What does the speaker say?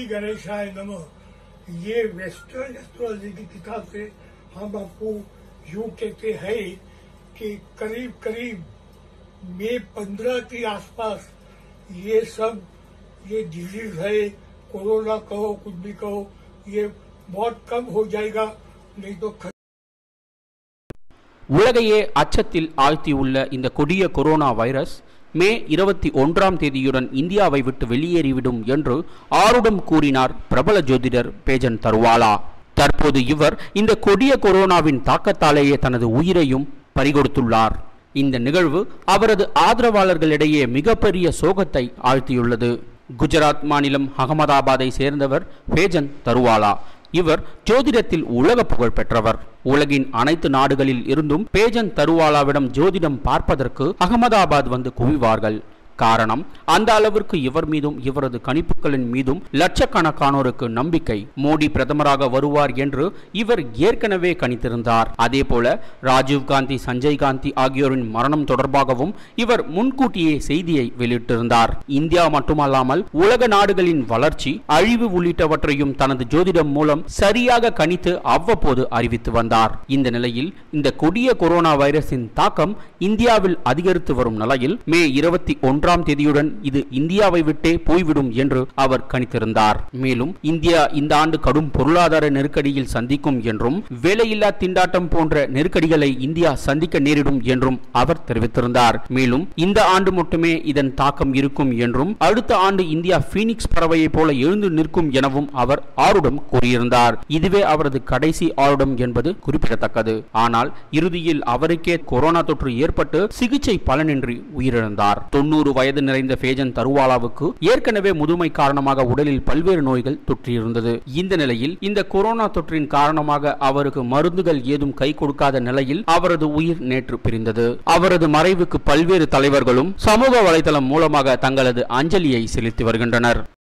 श्री गणेशाय नमः ये वेस्टर्न एस्ट्रोलॉजी की किताब से हम आपको यूं कहते हैं कि करीब करीब मई पंद्रह के आसपास ये सब ये डिजीज है कोरोना कहो कुछ भी कहो ये बहुत कम हो जाएगा नहीं तो खतरा உலகையே அச்சத்தில் ஆழ்த்தியுள்ள இந்த கொடிய கொரோனா வைரஸ் மே இருபத்தி ஒன்றாம் தேதியுடன் இந்தியாவை விட்டு வெளியேறிவிடும் என்று ஆருடம் கூறினார் பிரபல ஜோதிடர் பேஜன் தருவாலா தற்போது இவர் இந்த கொடிய கொரோனாவின் தாக்கத்தாலேயே தனது உயிரையும் பறிகொடுத்துள்ளார் இந்த நிகழ்வு அவரது ஆதரவாளர்களிடையே மிகப்பெரிய சோகத்தை ஆழ்த்தியுள்ளது குஜராத் மாநிலம் அகமதாபாத்தை சேர்ந்தவர் பேஜன் தருவாலா இவர் ஜோதிடத்தில் உலக புகழ் பெற்றவர் உலகின் அனைத்து நாடுகளில் இருந்தும் பேஜன் தருவாலாவிடம் ஜோதிடம் பார்ப்பதற்கு அகமதாபாத் வந்து குவிவார்கள் காரணம் அந்த அளவிற்கு இவர் மீதும் இவரது கணிப்புகளின் மீதும் லட்சக்கணக்கானோருக்கு நம்பிக்கை மோடி பிரதமராக வருவார் என்று இவர் ஏற்கனவே கணித்திருந்தார் அதேபோல ராஜீவ் காந்தி சஞ்சய் காந்தி ஆகியோரின் மரணம் தொடர்பாகவும் இவர் முன்கூட்டியே செய்தியை வெளியிட்டிருந்தார் இந்தியா மட்டுமல்லாமல் உலக நாடுகளின் வளர்ச்சி அழிவு உள்ளிட்டவற்றையும் தனது ஜோதிடம் மூலம் சரியாக கணித்து அவ்வப்போது அறிவித்து வந்தார் இந்த நிலையில் இந்த கொடிய கொரோனா வைரஸின் தாக்கம் இந்தியாவில் அதிகரித்து வரும் நிலையில் மே இருபத்தி ஒன்றாம் தேதியுடன் இது இந்தியாவை விட்டே போய்விடும் என்று அவர் கணித்திருந்தார் மேலும் இந்தியா இந்த ஆண்டு கடும் பொருளாதார நெருக்கடியில் சந்திக்கும் என்றும் வேலையில்லா திண்டாட்டம் போன்ற நெருக்கடிகளை இந்தியா சந்திக்க நேரிடும் என்றும் அவர் தெரிவித்திருந்தார் மேலும் இந்த ஆண்டு மட்டுமே இதன் தாக்கம் இருக்கும் என்றும் அடுத்த ஆண்டு இந்தியா பீனிக்ஸ் பறவையைப் போல எழுந்து நிற்கும் எனவும் அவர் ஆருடம் கூறியிருந்தார் இதுவே அவரது கடைசி ஆருடம் என்பது குறிப்பிடத்தக்கது ஆனால் இறுதியில் அவருக்கே கொரோனா தொற்று ஏற்பட்டு சிகிச்சை பலனின்றி உயிரிழந்தார் தொண்ணூறு வயது நிறைந்த ஃபேஜன் தருவாலாவுக்கு ஏற்கனவே முதுமை காரணமாக உடலில் பல்வேறு நோய்கள் தொற்றியிருந்தது இந்த நிலையில் இந்த கொரோனா தொற்றின் காரணமாக அவருக்கு மருந்துகள் ஏதும் கை கொடுக்காத நிலையில் அவரது உயிர் நேற்று பிரிந்தது அவரது மறைவுக்கு பல்வேறு தலைவர்களும் சமூக வலைதளம் மூலமாக தங்களது அஞ்சலியை செலுத்தி வருகின்றனர்